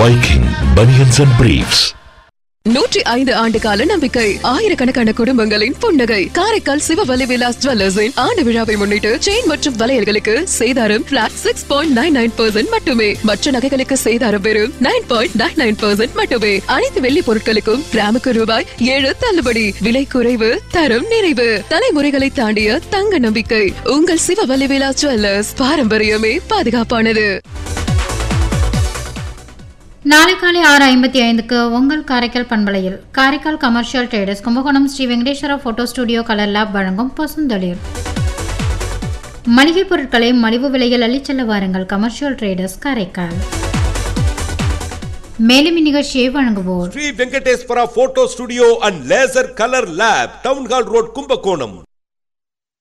Viking Bunions and Briefs. நூற்றி ஐந்து ஆண்டு கால நம்பிக்கை ஆயிரக்கணக்கான குடும்பங்களின் புன்னகை காரைக்கால் சிவவலி விலாஸ் ஜுவல்லர்ஸின் ஆண்டு விழாவை முன்னிட்டு செயின் மற்றும் வளையல்களுக்கு சேதாரம் flat six point nine nine percent மட்டுமே மற்ற நகைகளுக்கு சேதாரம் வெறும் nine point nine nine percent மட்டுமே அனைத்து வெள்ளி பொருட்களுக்கும் கிராமுக்கு ரூபாய் ஏழு தள்ளுபடி விலை குறைவு தரம் நிறைவு தலைமுறைகளை தாண்டிய தங்க நம்பிக்கை உங்கள் சிவவலி விலாஸ் ஜுவல்லர்ஸ் பாரம்பரியமே பாதுகாப்பானது நாளை காலை ஆறு ஐம்பத்தி ஐந்துக்கு உங்கள் காரைக்கால் பண்பலையில் Karaikal commercial traders Kumbakonam Sri Venkateswara photo studio colour lab வழங்கும் பசுந்தளிர் மளிகை பொருட்களை மலிவு விலையில் அள்ளிச் வாருங்கள் கமர்ஷியல் ட்ரேடர்ஸ் காரைக்கால் மேலும் இந்நிகழ்ச்சியை வழங்குவோர் Sri Venkateswara photo studio and laser colour lab town hall road Kumbakonam